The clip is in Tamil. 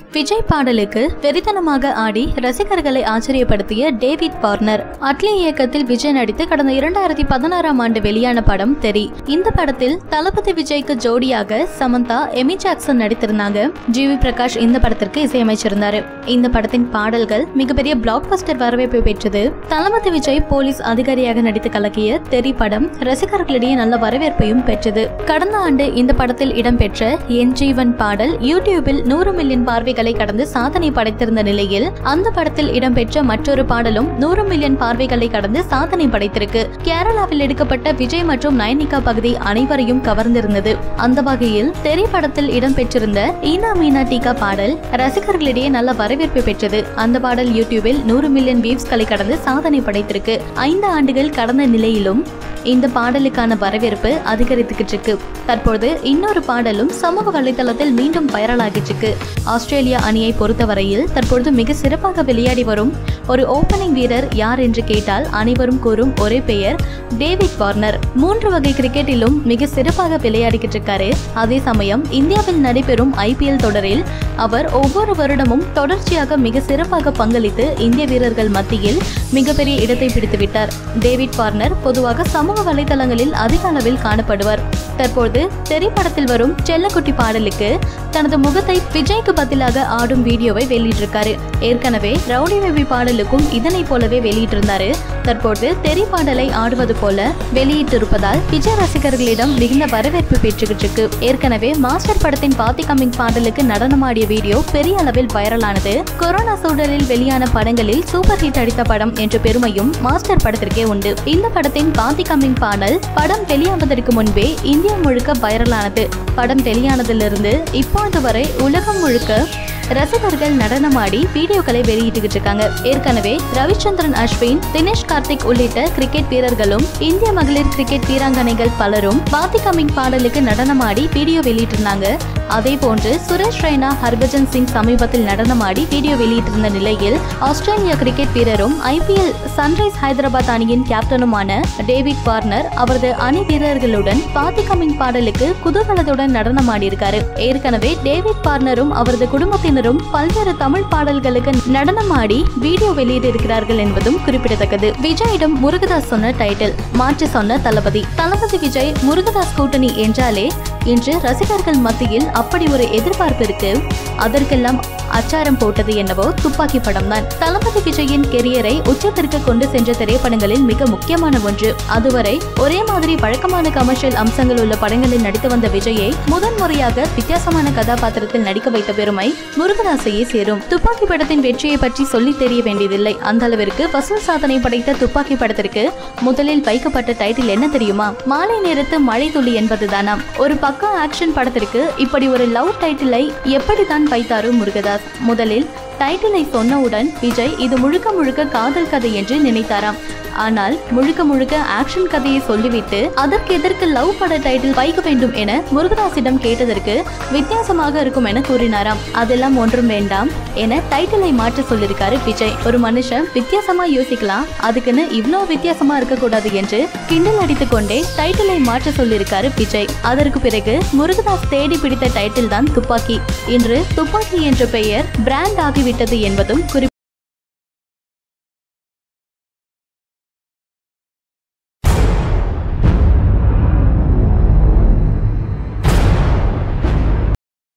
விஜய் பாடலுக்கு வெறித்தனமாக ஆடி ரசிகர்களை ஆச்சரியப்படுத்திய டேவிட் வார்னர் அட்லி இயக்கத்தில் விஜய் நடித்து கடந்த இரண்டாயிரத்தி பதினாறாம் ஆண்டு வெளியான படம் தெரி இந்த படத்தில் தளபதி விஜய்க்கு ஜோடியாக சமந்தா எமி ஜாக்சன் நடித்திருந்தாங்க ஜிவி பிரகாஷ் இந்த படத்திற்கு இசையமைச்சிருந்தாரு இந்த படத்தின் பாடல்கள் மிகப்பெரிய பிளாக் பஸ்டர் வரவேற்பை பெற்றது தளபதி விஜய் போலீஸ் அதிகாரியாக நடித்து கலக்கிய தெரி படம் ரசிகர்களிடையே நல்ல வரவேற்பையும் பெற்றது கடந்த ஆண்டு இந்த படத்தில் இடம்பெற்ற என் ஜீவன் பாடல் யூடியூபில் நூறு மில்லியன் பார்வைகளை கடந்து சாதனை படைத்திருந்த நிலையில் அந்த படத்தில் இடம்பெற்ற மற்றொரு பாடலும் நூறு மில்லியன் பார்வைகளை கடந்து சாதனை படைத்திருக்கு கேரளாவில் எடுக்கப்பட்ட விஜய் மற்றும் நயனிகா பகுதி அனைவரையும் கவர்ந்திருந்தது அந்த வகையில் தெரி படத்தில் இடம்பெற்றிருந்த ஈனா மீனா டீகா பாடல் ரசிகர்களிடையே நல்ல வரவேற்பை பெற்றது அந்த பாடல் யூடியூபில் நூறு மில்லியன் வியூஸ்களை கடந்து சாதனை படைத்திருக்கு ஐந்து ஆண்டுகள் கடந்த நிலையிலும் இந்த பாடலுக்கான வரவேற்பு அதிகரித்துக்கிட்டு இருக்கு தற்போது இன்னொரு பாடலும் சமூக வலைதளத்தில் மீண்டும் வைரலாகிட்டு இருக்கு ஆஸ்திரேலியா அணியை பொறுத்தவரையில் தற்பொழுது மிக சிறப்பாக விளையாடி வரும் ஒரு ஓபனிங் வீரர் யார் என்று கேட்டால் அனைவரும் கூறும் ஒரே பெயர் டேவிட் வார்னர் மூன்று வகை கிரிக்கெட்டிலும் மிக சிறப்பாக விளையாடிக்கிட்டு இருக்காரு அதே சமயம் இந்தியாவில் நடைபெறும் ஐபிஎல் தொடரில் அவர் ஒவ்வொரு வருடமும் தொடர்ச்சியாக மிக சிறப்பாக பங்களித்து இந்திய வீரர்கள் மத்தியில் மிகப்பெரிய இடத்தை பிடித்து விட்டார் டேவிட் வார்னர் பொதுவாக சமூக வலைதளங்களில் அதிக அளவில் காணப்படுவார் தற்போது திரைப்படத்தில் வரும் செல்லக்குட்டி பாடலுக்கு தனது முகத்தை விஜய்க்கு பதிலாக ஆடும் வீடியோவை வெளியிட்டிருக்காரு ஏற்கனவே ரவுடி பேபி பாடலுக்கும் இதனை போலவே வெளியிட்டிருந்தாரு தற்போது தெரி பாடலை ஆடுவது போல வெளியிட்டிருப்பதால் விஜய் ரசிகர்களிடம் மிகுந்த வரவேற்பு பெற்றுக்கிட்டு இருக்கு ஏற்கனவே மாஸ்டர் படத்தின் பாத்தி கம்மிங் பாடலுக்கு நடனமாடிய வீடியோ பெரிய அளவில் வைரலானது கொரோனா சூழலில் வெளியான படங்களில் சூப்பர் ஹிட் அடித்த படம் என்ற பெருமையும் மாஸ்டர் படத்திற்கே உண்டு இந்த படத்தின் பாத்தி கம்மிங் பாடல் படம் வெளியாவதற்கு முன்பே இந்தியா முழுக்க வைரலானது படம் வெளியானதிலிருந்து இப்பொழுது வரை உலகம் முழுக்க ரசிகர்கள் நடனமாடி வீடியோக்களை வெளியிட்டுக்கிட்டு இருக்காங்க ஏற்கனவே ரவிச்சந்திரன் அஸ்வின் தினேஷ் கார்த்திக் உள்ளிட்ட கிரிக்கெட் வீரர்களும் இந்திய மகளிர் கிரிக்கெட் வீராங்கனைகள் பலரும் பாத்தி கமிங் பாடலுக்கு நடனமாடி வீடியோ வெளியிட்டிருந்தாங்க அதே போன்று சுரேஷ் ரெய்னா ஹர்பஜன் சிங் சமீபத்தில் நடனமாடி வீடியோ வெளியிட்டிருந்த நிலையில் ஆஸ்திரேலிய கிரிக்கெட் வீரரும் ஐபிஎல் சன்ரைஸ் ஹைதராபாத் அணியின் கேப்டனுமான டேவிட் வார்னர் அவரது அணி வீரர்களுடன் பாத்தி கமிங் பாடலுக்கு குதூகலத்துடன் நடனமாடியிருக்காரு ஏற்கனவே டேவிட் வார்னரும் அவரது குடும்பத்தினரும் பல்வேறு தமிழ் பாடல்களுக்கு நடனமாடி வீடியோ வெளியிட்டிருக்கிறார்கள் என்பதும் குறிப்பிடத்தக்கது விஜயிடம் முருகதாஸ் சொன்ன டைட்டில் மாற்றி சொன்ன தளபதி தளபதி விஜய் முருகதாஸ் கூட்டணி என்றாலே இன்று ரசிகர்கள் மத்தியில் அப்படி ஒரு எதிர்பார்ப்பு இருக்கு அதற்கெல்லாம் அச்சாரம் போட்டது என்னவோ துப்பாக்கி படம் தான் தளபதி விஜயின் கெரியரை உச்சத்திற்கு கொண்டு சென்ற திரைப்படங்களில் மிக முக்கியமான ஒன்று அதுவரை ஒரே மாதிரி வழக்கமான கமர்ஷியல் அம்சங்கள் உள்ள படங்களில் நடித்து வந்த விஜயை முதன் முறையாக வித்தியாசமான கதாபாத்திரத்தில் நடிக்க வைத்த பெருமை முருகதாசையே சேரும் துப்பாக்கி படத்தின் வெற்றியை பற்றி சொல்லி தெரிய வேண்டியதில்லை அந்த அளவிற்கு வசூல் சாதனை படைத்த துப்பாக்கி படத்திற்கு முதலில் வைக்கப்பட்ட டைட்டில் என்ன தெரியுமா மாலை நேரத்து மழை துளி என்பதுதானாம் ஒரு பக்கா ஆக்ஷன் படத்திற்கு இப்படி ஒரு லவ் டைட்டிலை எப்படித்தான் வைத்தாரோ முருகதாஸ் முதலில் டைட்டிலை சொன்னவுடன் விஜய் இது முழுக்க முழுக்க காதல் கதை என்று நினைத்தாராம் ஆனால் முழுக்க முழுக்க ஆக்ஷன் கதையை சொல்லிவிட்டு அதற்கு எதற்கு லவ் பட டைட்டில் வைக்க வேண்டும் என முருகதாசிடம் கேட்டதற்கு வித்தியாசமாக இருக்கும் என கூறினாராம் அதெல்லாம் ஒன்றும் வேண்டாம் என டைட்டிலை மாற்ற சொல்லியிருக்காரு விஜய் ஒரு மனுஷன் வித்தியாசமா யோசிக்கலாம் அதுக்குன்னு இவ்வளோ வித்தியாசமா இருக்கக்கூடாது என்று கிண்டல் அடித்துக் கொண்டே டைட்டிலை மாற்ற சொல்லியிருக்காரு விஜய் அதற்கு பிறகு முருகதாஸ் தேடி பிடித்த டைட்டில் தான் துப்பாக்கி இன்று துப்பாக்கி என்ற பெயர் பிராண்ட் ஆகிவிட்டது என்பதும் குறிப்பிட்ட